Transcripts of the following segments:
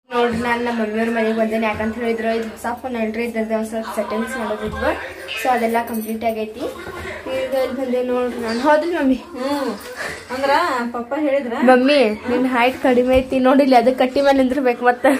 ನೋಡ್ರಿ ನಾನು ನಮ್ಮ ಮಮ್ಮಿಯವ್ರ ಮನೆಗೆ ಬಂದೇನೆ ಯಾಕಂತ ಹೇಳಿದ್ರೆ ಇದು ಹೊಸ ಫೋನ್ ಅಲ್ರಿ ಇದ್ರದ್ದು ಒಂದು ಸ್ವಲ್ಪ ಸೆಟ್ಟಿಂಗ್ಸ್ ಮಾಡೋದಿದ್ವು ಸೊ ಅದೆಲ್ಲ ಕಂಪ್ಲೀಟ್ ಆಗೈತಿ ಈಗ ಇಲ್ಲಿ ಬಂದೆ ನೋಡ್ರಿ ನಾನು ಹೌದಿಲ್ಲ ಮಮ್ಮಿ ಹ್ಮ್ ಅಂದ್ರ ಪಪ್ಪ ಹೇಳಿದ್ರ ಮಮ್ಮಿ ನಿನ್ನ ಹೈಟ್ ಕಡಿಮೆ ಐತಿ ನೋಡಿಲ್ಲ ಅದು ಕಟ್ಟಿ ಮೇಲೆ ನಿಂದಿರ್ಬೇಕು ಮತ್ತೆ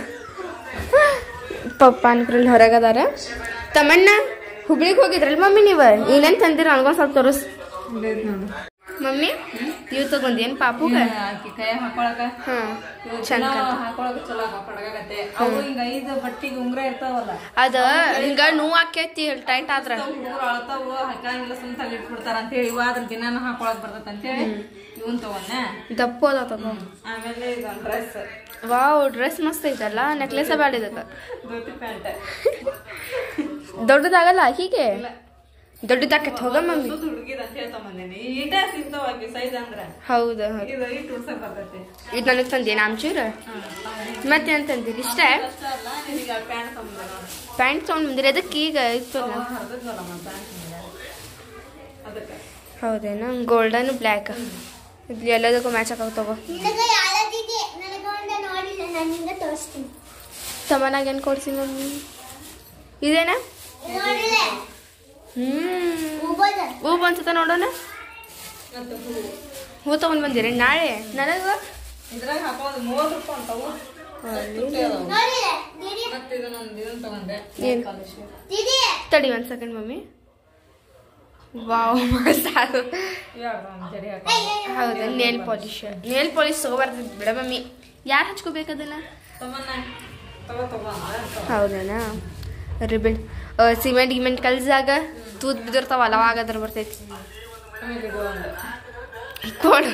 ಪಪ್ಪ ಅನ್ಕ್ರಲ್ಲಿ ಹೊರಗದಾರ ತಮ್ಮಣ್ಣ ಹುಬ್ಳಿಗೆ ಹೋಗಿದ್ರಲ್ಲ ಮಮ್ಮಿ ನೀವು ಏನೇನ್ ತಂದಿರ ನನಗೊಂದು ಸ್ವಲ್ಪ ತೋರಿಸ್ ನೋಡು ಮಮ್ಮಿ ಇವ್ ತಗೊಂಡೇನ್ ಪಾಪುಗ ಆಕಿ ಕೈ ಹಾಕೊಳಕ ಹಾ ಚಂದ ಚಂದ ಹಾಕೊಳಕ ಚಲೋ ಪಡಗಾಗತ್ತೆ ಅವು ಹಿಂಗ ಐದು ಬಟ್ಟಿಗೆ ಉಂಗ್ರ ಇರ್ತಾವಲ್ಲ ಅದ ಹಿಂಗ ನೋವು ಆಕೈತಿ ಟೈಟ್ ಆದ್ರ ಹುಡುಗರು ಅಳತಾವು ಹಾಕಂಗಿಲ್ಲ ಸುಮ್ ತಲೆ ಇಟ್ಬಿಡ್ತಾರ ಅಂತ ಹೇಳಿ ಇವ ಅದ್ರ ದಿನಾನ ಹಾಕೊಳಕ್ ಬರ್ತೈತೆ ಅಂತ ಹೇಳಿ ಇವನ್ ತಗೊಂಡ ದಪ್ಪ ಅದ ತಗೋ ಆಮೇಲೆ ಇದು ಡ್ರೆಸ್ ವಾವ್ ಡ್ರೆಸ್ ಮಸ್ತ್ ಐತಲ್ಲ ನೆಕ್ಲೆಸ್ ಬ್ಯಾಡ ಇದಕ್ಕ ಧೋತಿ ಪ್ಯಾಂಟ್ ದೊಡ್ಡದಾಗಲ್ಲ ಹೀಗೆ ದೊಡ್ಡದಾಕೈತಿ ಹೋಗ ಮಮ್ಮಿ ಹುಡುಗಿದ ಅಂತ ಹೇಳ್ತಾ ಬಂದೇನಿ ಈಟ ಸಿಗ್ತಾವ ಆಕಿ ಸೈಜ್ ಅಂದ್ರ ಹೌದು ಇದು ಇಟ್ಟು ಉಡ್ಸಕ್ ಬರ್ತೈತಿ ಇದು ನನಗೆ ತಂದೇನ ಆಮ್ಚೂರ್ ಮತ್ತೆ ಅಂತ ತಂದಿರಿ ಇಷ್ಟ ಅಷ್ಟ ಅಲ್ಲ ನಿನಗೆ ಪ್ಯಾಂಟ್ ತಗೊಂಡ ಪ್ಯಾಂಟ್ ತೊಗೊಂಡ್ ಬಂದಿರಿ ಅದಕ್ಕೆ ಈಗ ಇತ್ತಲ್ಲ ಹರಿದ್ವಲ್ಲ ಪ್ಯಾಂಟ್ ಅದಕ್ಕೆ ಹೌದೇನ ಗೋಲ್ಡನ್ ಬ್ಲ್ಯಾಕ್ ಇಲ್ಲಿ ಎಲ್ಲದಕ್ಕೂ ಮ್ಯಾಚ್ ಹಾಕೋ ತಗೋ ನಿನಗೆ ಯಾವ್ದಿದೆ ನನಗೆ ಒಂದ ನೋಡಿಲ್ಲ ನಾನು ನಿಂಗೆ ತೋರಿಸ್ತೀನಿ ತಮ್ಮನಾಗ ಏನು ಕೊಡ್ಸಿ ಮಮ್ಮಿ ಇದೇನಾ ನೋಡಿಲ್ಲ ಹ್ಮ್ ಉಬೋದ ಹೂ ಬಂತತ ನೋಡೋಣ ಮತ್ತೆ ಹೂ ಹೂ ತಗೊಂಡ್ ಬಂದಿರಿ ನಾಳೆ ನನಗ ಇದ್ರಾಗ ಹಾಕೋದು ಮೂವತ್ತು ರೂಪಾಯಿ ಅಂತಾವು ನೋಡಿಲ್ಲ ದೀದಿ ಮತ್ತೆ ಇದನ್ನೊಂದು ಇದನ್ನ ತಗೊಂಡೆ ಏನ್? ಪಾಲಿಶ್ ದೀದಿ ತಡಿ ಒಂದ್ ಸೆಕೆಂಡ್ ಮಮ್ಮಿ ವಾವ್ ಮಸ್ತ್ ಅದು ಯಾವ್ದು ಒಂದು ಜಡಿ ಹಾಕಿ ಹೌದಾ ನೇಲ್ ಪಾಲಿಶ್ ನೇಲ್ ಪಾಲಿಶ್ ತಗೋಬಾರ್ದು ಬಿಡ ಮಮ್ಮಿ ಯಾರು ಹಚ್ಕೋಬೇಕು ಅದನ್ನ ತಮ್ಮನ್ನ ತಗೋ ತಗೋ ಅಂದ್ರೆ ಹೌದೇನಾ ರಿಬಿನ್ ಸಿಮೆಂಟ್ ಗಿಮೆಂಟ್ ಕಲ್ಸಾಗ ತೂತ್ ಬಿದ್ದಿರ್ತಾವಲ್ಲ ಅವಾಗ ಅದ್ರ ಬರ್ತೈತಿ ಆಮೇಲೆ ಇದು ಒಂದು ಕೊಡು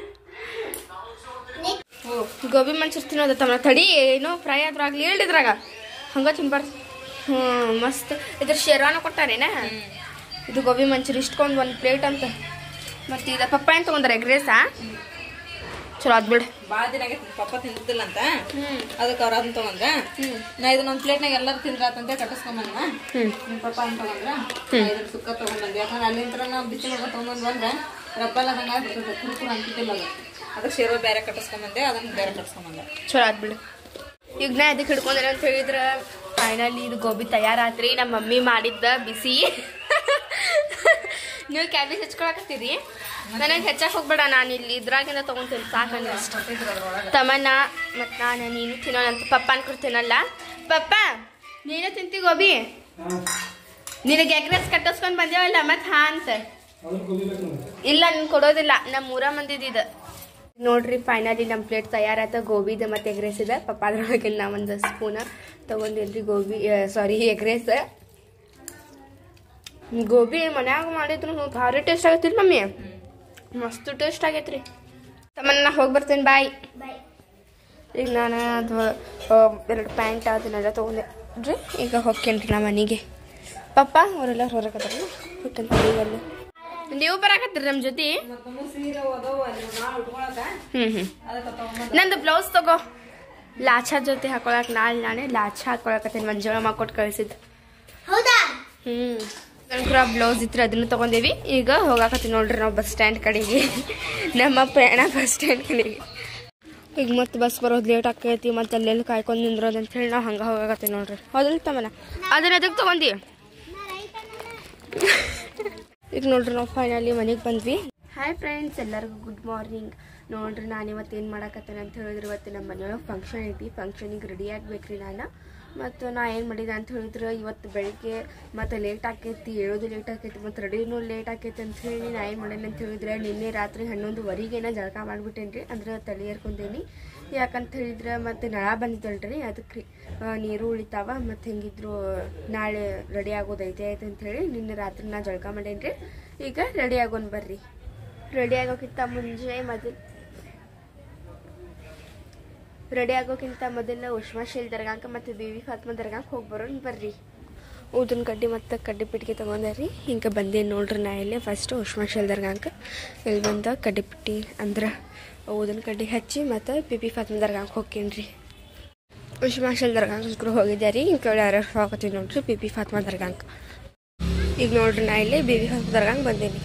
ಗೋಬಿ ಮಂಚೂರಿ ತಿನ್ನೋದ ತಮ್ಮ ತಡಿ ಏನೋ ಫ್ರೈ ಆದ್ರೂ ಆಗ್ಲಿ ಹೇಳಿದ್ರಾಗ ಹಂಗ ತಿನ್ಬಾರ್ದು ಹ್ಞೂ ಮಸ್ತ್ ಇದ್ರ ಶೇರ್ವಾನ ಕೊಟ್ಟಾರೇನ ಇದು ಗೋಬಿ ಮಂಚೂರಿ ಇಷ್ಟಕೊಂದು ಒಂದು ಪ್ಲೇಟ್ ಅಂತ ಮತ್ತೆ ಇದು ಪಪ್ಪ ಏನು ತೊಗೊಂಡ್ರೆ ಎಗ್ ರೈಸಾ ಚಲೋ ಅದ್ ಬಿಡು ಭಾಳ ದಿನ ಆಗೈತಿ ಪಪ್ಪ ತಿಂದಿದ್ದಿಲ್ಲ ಅಂತ ಹ್ಞೂ ಅದಕ್ಕೆ ಅವ್ರ ಅದನ್ನ ತಗೊಂಡ್ರ ನಾ ಇದನ್ನೊಂದು ಪ್ಲೇಟ್ನಾಗ ಎಲ್ಲರೂ ತಿಂದ್ರಾತಂತೆ ಕಟ್ಟಿಸ್ಕೊಂಬಂದ ಹ್ಞೂ ನಿಮ್ಮ ಪಪ್ಪ ಅಂತ ತಗೊಂಡ್ರ ಇದ್ರ ಸುಕ್ಕ ತಗೊಂಡ್ಬಂದೆ ಯಾಕಂದ್ರೆ ಅಲ್ಲಿಂದ ನಾವು ಬಿಸಿ ಮಾಡ್ಕೊಂಡು ತಗೊಂಡ್ ಬಂದ್ರೆ ರಬ್ಬಲ್ ಅದಂಗ ಆಗ್ಬಿಡ್ತದೆ ಕುರುಕುರು ಅಂತಿದ್ದಿಲ್ಲ ಅದು ಅದಕ್ಕೆ ಶೇರ್ವ ಬೇರೆ ಕಟ್ಟಿಸ್ಕೊಂಬಂದೆ ಅದನ್ನ ಬೇರೆ ಕಟ್ಟಿಸ್ಕೊಂಬಂದೆ ಚಲೋ ಆತ್ ಬಿಡು ಈಗ ನಾ ಅದಕ್ಕೆ ಹಿಡ್ಕೊಂಡ್ರೆ ಅಂತ ಹೇಳಿದ್ರೆ ಫೈನಲಿ ಇದು ಗೋಬಿ ತಯಾರಾತ್ರಿ ನಮ್ಮ ಮಮ್ಮಿ ಮಾಡಿದ್ದ ಬಿಸಿ ನೀವು ಕ್ಯಾಬೇಜ್ ಹಚ್ಕೊಳಕತ್ತೀರಿ ನನಗೆ ಹೆಚ್ಚಕ್ಕೆ ಹೋಗ್ಬೇಡ ನಾನು ಇಲ್ಲಿ ಇದ್ರಾಗಿಂದ ತೊಗೊಂತೀನಿ ಸಾಕು ಅಷ್ಟು ತಮನ್ನ ಮತ್ತು ನಾನು ನೀನು ತಿನ್ನೋಣಂತ ಪಪ್ಪ ಅನ್ಕೊಡ್ತೀನಲ್ಲ ಪಪ್ಪ ನೀನು ತಿಂತಿ ಗೋಬಿ ನಿನಗೆ ಎಗ್ರೆಸ್ ಕಟ್ಟಿಸ್ಕೊಂಡು ಬಂದೇವಲ್ಲ ಮತ್ತೆ ಹಾ ಅಂತ ಇಲ್ಲ ನೀನು ಕೊಡೋದಿಲ್ಲ ನಮ್ಮ ಊರ ಮಂದಿದ್ದು ನೋಡ್ರಿ ಫೈನಲಿ ನಮ್ಮ ಪ್ಲೇಟ್ ತಯಾರಾಯ್ತ ಗೋಬಿದ ಮತ್ತೆ ಎಗ್ರೆಸ್ ಇದೆ ಪಪ್ಪ ಅದ್ರೊಳಗೆ ನಾ ಒಂದು ಸ್ಪೂನ ತಗೊಂಡಿಲ್ರಿ ಗೋಬಿ ಸಾರಿ ಎಗ್ರೆಸ್ ಗೋಬಿ ಮನ್ಯಾಗ ಮಾಡಿದ್ರು ಭಾರಿ ಟೇಸ್ಟ್ ಆಗತ್ತಿಲ್ಲ ಮಮ್ಮಿ ಮಸ್ತ್ ಟೇಸ್ಟ್ ಆಗೈತ್ರಿ ತಮ್ಮನ್ನ ಹೋಗಿ ಬರ್ತೇನೆ ಬಾಯ್ ಬಾಯ್ ಈಗ ನಾನು ಅದು ಎರಡು ಪ್ಯಾಂಟ್ ಅದನ್ನೆಲ್ಲ ತೊಗೊಂಡೆ ರೀ ಈಗ ಹೋಗ್ತೇನೆ ನಾ ಮನೆಗೆ ಪಪ್ಪ ಅವರೆಲ್ಲ ಹೊರಗದಾರ ಹೋಗ್ತೇನೆ ಈಗಲ್ಲ ನೀವು ಬರಾಕತ್ತೀರಿ ನಮ್ಮ ಜೊತೆ ಮತ್ತೊಮ್ಮೆ ಸೀರೆ ಓದವು ಅಲ್ಲಿ ನಾಳೆ ಉಟ್ಕೊಳಕ ಹ್ಞೂ ಹ್ಞೂ ಅದಕ್ಕೆ ತಗೊಂಬಂದ ನಂದು ಬ್ಲೌಸ್ ತಗೋ ಲಾಚಾ ಜೊತೆ ಹಾಕೊಳಕ್ ನಾಳೆ ನಾನೇ ಲಾಚಾ ಹಾಕೊಳಕತ್ತೇನೆ ಮಂಜುಳ ಮಾಡ್ಕೊಟ್ಟು ಕಳಿಸಿದ್ದು ಹೌದಾ ಹ್ಞೂ ನಂತರ ಬ್ಲೌಸ್ ಇತ್ತು ಅದನ್ನು ತೊಗೊಂಡೇವಿ ಈಗ ಹೋಗಾಕತ್ತೀವಿ ನೋಡ್ರಿ ನಾವು ಬಸ್ ಸ್ಟ್ಯಾಂಡ್ ಕಡೆಗೆ ನಮ್ಮ ಪ್ರಯಾಣ ಬಸ್ ಸ್ಟ್ಯಾಂಡ್ ಕಡೆಗೆ ಈಗ ಮತ್ತೆ ಬಸ್ ಬರೋದು ಲೇಟ್ ಆಕೈತಿ ಮತ್ತೆ ಅಲ್ಲೆಲ್ಲಿ ಕಾಯ್ಕೊಂಡು ನಿಂದ್ರೋದು ಅಂತ ಹೇಳಿ ನಾವು ಹಂಗೆ ಹೋಗಾಕತ್ತೀವಿ ನೋಡ್ರಿ ಹೌದಲ್ಲ ತಮ್ಮನ ಅದನ್ನ ಅದಕ್ಕೆ ತೊಗೊಂಡಿ ಈಗ ನೋಡ್ರಿ ನಾವು ಫೈನಲಿ ಮನೆಗೆ ಬಂದ್ವಿ ಹಾಯ್ ಫ್ರೆಂಡ್ಸ್ ಎಲ್ಲರಿಗೂ ಗುಡ್ ಮಾರ್ನಿಂಗ್ ನೋಡ್ರಿ ನಾನು ಇವತ್ತು ಏನು ಮಾಡಕತ್ತೇನೆ ಅಂತ ಹೇಳಿದ್ರೆ ಇವತ್ತು ನಮ್ಮ ಮನೆಯೊಳಗೆ ಫಂಕ್ಷನ್ ಐತಿ ಫಂಕ್ಷನಿಗೆ ರೆಡಿ ಆಗ್ಬೇಕ್ರಿ ನಾನು ಮತ್ತು ನಾ ಏನು ಮಾಡಿದೆ ಅಂತ ಹೇಳಿದ್ರೆ ಇವತ್ತು ಬೆಳಿಗ್ಗೆ ಮತ್ತು ಲೇಟ್ ಆಕೈತಿ ಹೇಳೋದು ಲೇಟ್ ಆಕೈತಿ ಮತ್ತು ರೆಡಿನೂ ಲೇಟ್ ಆಕೈತಿ ಅಂತ ಹೇಳಿ ನಾ ಏನು ಮಾಡೇನಿ ಅಂತ ಹೇಳಿದ್ರೆ ನಿನ್ನೆ ರಾತ್ರಿ ಹನ್ನೊಂದುವರೆಗೇನ ಜಳಕ ಮಾಡಿಬಿಟ್ಟೇನಿ ರೀ ಅಂದ್ರೆ ತಲೆ ಏರ್ಕೊಂಡೇನಿ ಯಾಕಂತ ಹೇಳಿದ್ರೆ ಮತ್ತು ನಳ ಬಂದಿದ್ದಲ್ರಿ ಅದಕ್ಕೆ ರೀ ಆ, ನೀರು ಉಳಿತಾವ ಮತ್ತು ಹೆಂಗಿದ್ರು ನಾಳೆ ರೆಡಿ ಆಗೋದೈತೆ ಐತೆ ಅಂತ ಹೇಳಿ ನಿನ್ನೆ ರಾತ್ರಿ ನಾ ಜಳಕ ಮಾಡೇನಿ ರೀ ಈಗ ರೆಡಿ ಆಗೋನ್ ಬರ್ರಿ ರೆಡಿ ಆಗೋಕ್ಕಿಂತ ಮುಂಚೆ ಮೊದಲು ರೆಡಿ ಆಗೋಕ್ಕಿಂತ ಮೊದಲು ಉಷ್ಮಾಶೀಲ್ ದರ್ಗಾಂಕ ಮತ್ತು ದೇವಿ ಫಾತ್ಮ ದರ್ಗಾಂಕ ಹೋಗಿ ಬರೋಣ ಬರ್ರಿ ಊದಿನ ಕಡ್ಡಿ ಮತ್ತು ಕಡ್ಡಿ ಪಿಟ್ಟಿಗೆ ತೊಗೊಂಡೆ ರೀ ಹಿಂಗೆ ಬಂದೇನು ನೋಡ್ರಿ ನಾ ಇಲ್ಲೇ ಫಸ್ಟು ಉಷ್ಮಾಶೀಲ್ ದರ್ಗಾಂಕ ಇಲ್ಲಿ ಬಂದ ಕಡ್ಡಿ ಪಿಟ್ಟಿ ಅಂದ್ರೆ ಊದಿನ ಕಡ್ಡಿ ಹಚ್ಚಿ ಮತ್ತು ಬಿಬಿ ಫಾತ್ಮ ದರ್ಗಾಂಕ ಹೋಗ್ತೀನಿ ರೀ ಉಷ್ಮಾಶೀಲ್ ದರ್ಗಾಂಕ ಹೋಗಿದ್ದೆ ರೀ ಈ ಕಡೆ ಯಾರು ಹೋಗತ್ತೀವಿ ನೋಡ್ರಿ ಬಿಬಿ ಫಾತ್ಮ ದರ್ಗಾಂಕ ಈಗ ನೋಡ್ರಿ ನಾ ಇಲ್ಲೇ ಬೇಬಿ ಫಾತ್ಮ ದರ್ಗಾಂಕ ಬಂದೇನಿ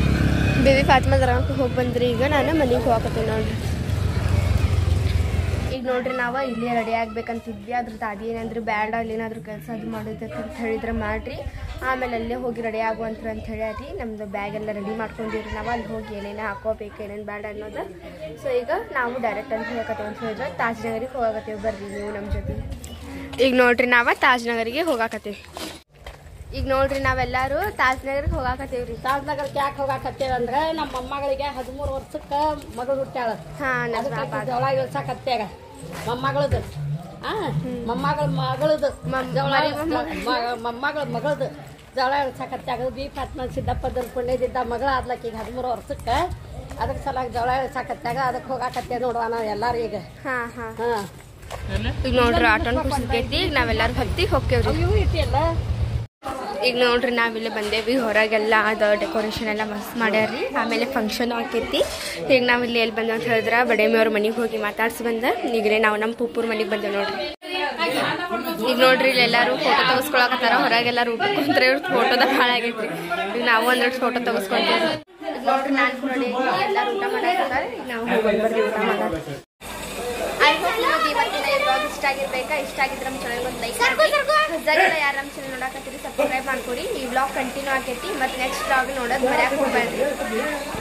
ಬೇಬಿ ಫಾತ್ಮ ದರ್ಗಾಂಕ ಹೋಗಿ ಬಂದ್ರಿ ಈಗ ನಾನು ಮನೆಗೆ ಹೋಗತ್ತೀನಿ ನೋಡ್ರಿ ಈಗ ಈಗ ನೋಡ್ರಿ ನಾವು ಇಲ್ಲೇ ರೆಡಿ ಆಗ್ಬೇಕಂತಿದ್ವಿ ಅದ್ರದ್ದು ಅದೇನಂದ್ರೆ ಬ್ಯಾಡ ಅಲ್ಲೇನಾದ್ರೂ ಕೆಲಸ ಅದು ಮಾಡೋದಕ್ಕೆ ಅಂತ ಹೇಳಿದ್ರೆ ಮಾಡ್ರಿ ಆಮೇಲೆ ಅಲ್ಲೇ ಹೋಗಿ ರೆಡಿ ಆಗುವಂತ್ರ ಅಂತ ಹೇಳಿ ನಮ್ದು ಬ್ಯಾಗ್ ಎಲ್ಲ ರೆಡಿ ಮಾಡ್ಕೊಂಡಿವ್ರಿ ನಾವು ಅಲ್ಲಿ ಹೋಗಿ ಏನೇನು ಹಾಕೋಬೇಕು ಏನೇನು ಬೇಡ ಅನ್ನೋದು ಸೊ ಈಗ ನಾವು ಡೈರೆಕ್ಟ್ ಅಂತ ಹೋಗಕತ್ತೇವೆ ಅಂತ ಹೇಳಿದ್ರೆ ತಾಜ್ನಗರಿಗೆ ಹೋಗಕತ್ತೇವೆ ಬರ್ರಿ ನೀವು ನಮ್ಮ ಜೊತೆ ಈಗ ನೋಡ್ರಿ ನಾವು ತಾಜ್ನಗರಿಗೆ ಹೋಗಾಕತ್ತೀವಿ ಈಗ ನೋಡ್ರಿ ನಾವೆಲ್ಲರೂ ತಾಜ್ನಗರಿಗೆ ಹೋಗಾಕತ್ತೀವ್ರಿ ತಾಜ್ನಗರಕ್ಕೆ ಯಾಕೆ ಹೋಗಾಕತ್ತೇವೆ ಅಂದ್ರೆ ನಮ್ಮ ಮೊಮ್ಮಗಳಿಗೆ ಹದಿಮೂರು ವರ್ಷಕ್ಕೆ ಮಗಳು ಹುಟ್ಟ್ಯಾಳ ಹಾಂ ನನ್ನ ಅದಕ್ಕೆ ಪಾಪ ಜವಳ ಇಳ್ಸಾಕತ್ತೇಗ ಮೊಮ್ಮಗಳದು ಆ ಮೊಮ್ಮಗಳ ಮಗಳದು ಜವಳ ಮೊಮ್ಮಗಳ ಮಗಳದು ಜವಳ ಇಳ್ಸಾಕತ್ಯಾಗ ಬಿ ಫಾತ್ಮ ಸಿದ್ದಪ್ಪದ್ರ ಪುಣ್ಯದಿದ್ದ ಮಗಳ ಆದ್ಲಕ್ಕೆ ಈಗ ಹದಿಮೂರು ವರ್ಷಕ್ಕೆ ಅದಕ್ಕೆ ಸಲಾಗಿ ಜವಳ ಇಳ್ಸಾಕತ್ಯಾಗ ಅದಕ್ಕೆ ಹೋಗಾಕತ್ತೇ ನೋಡುವ ನಾವು ಎಲ್ಲಾರು ಈಗ ಹಾಂ ಹಾಂ ಹಾಂ ಈಗ ನೋಡ್ರಿ ಆಟೋನ್ ಕುಸಿದೈತಿ ಈಗ ನಾವೆಲ್ಲರೂ ಹತ್ತಿ ಹೋಗ್ತೇವ್ರಿ ಇವು ಇಟ್ಟಿಯಲ್ಲ ಈಗ ನೋಡ್ರಿ ನಾವಿಲ್ಲಿ ಬಂದೇವಿ ಹೊರಗೆಲ್ಲ ಅದು ಡೆಕೋರೇಷನ್ ಎಲ್ಲ ಮಸ್ತ್ ಮಾಡ್ಯಾರ್ರಿ ಆಮೇಲೆ ಫಂಕ್ಷನ್ ಆಕೈತಿ ಈಗ ನಾವಿಲ್ಲಿ ಎಲ್ಲಿ ಬಂದ ಅಂತ ಹೇಳಿದ್ರೆ ಬಡೇಮಿಯವ್ರ ಮನೆಗೆ ಹೋಗಿ ಮಾತಾಡ್ಸಿ ಬಂದ ಈಗಲೇ ನಾವು ನಮ್ಮ ಪೂಪೂರ್ ಮನೆಗೆ ಬಂದೇವೆ ನೋಡ್ರಿ ಈಗ ನೋಡ್ರಿ ಇಲ್ಲಿ ಎಲ್ಲರೂ ಫೋಟೋ ತೆಗೆಸ್ಕೊಳಕತ್ತಾರ ಹೊರಗೆಲ್ಲರೂ ಊಟ ಕುಂತ್ರೆ ಇವ್ರ ಫೋಟೋದ ಭಾಳ ಆಗೈತ್ರಿ ಈಗ ನಾವು ಒಂದೆರಡು ಫೋಟೋ ತೆಗೆಸ್ಕೊಂತೀವಿ ಈಗ ನೋಡ್ರಿ ನಾನು ನೋಡಿ ಎಲ್ಲರೂ ಊಟ ಮಾಡಾಕತ್ತಾರ ಈಗ ನಾವು ಹೋಗಿ ಬರ್ರಿ ಊಟ ಮಾಡೋಣ ಐ ಹೋಪ್ ನಿಮಗೆ ಇವತ್ತಿನ ಈ ಬ್ಲಾಗ್ ಇಷ್ಟ ಆಗಿರ್ಬೇಕಾ ಇಷ್ಟ ಆಗಿದ್ರೆ ನಮ್ಮ ಚಾನಲ್ ಒಂದು ಲೈಕ್ ಮಾಡಿ ಹೊಸದಾಗೆಲ್ಲ ಯಾರು ನಮ್ಮ ಚಾನಲ್ ನೋಡಕತ್ತೀರಿ ಸಬ್ಸ್ಕ್ರೈಬ್ ಮಾಡ್ಕೊಡಿ ಈ ಬ್ಲಾಗ್ ಕಂಟಿನ್ಯೂ ಆಗೈತಿ ಮತ್ತೆ ನೆಕ್ಸ್ಟ್ ಬ್ಲಾಗ್ ನೋಡೋದು ಮರ್ಯಾಕ ಹೋಗ್ಬೇಡ್ರಿ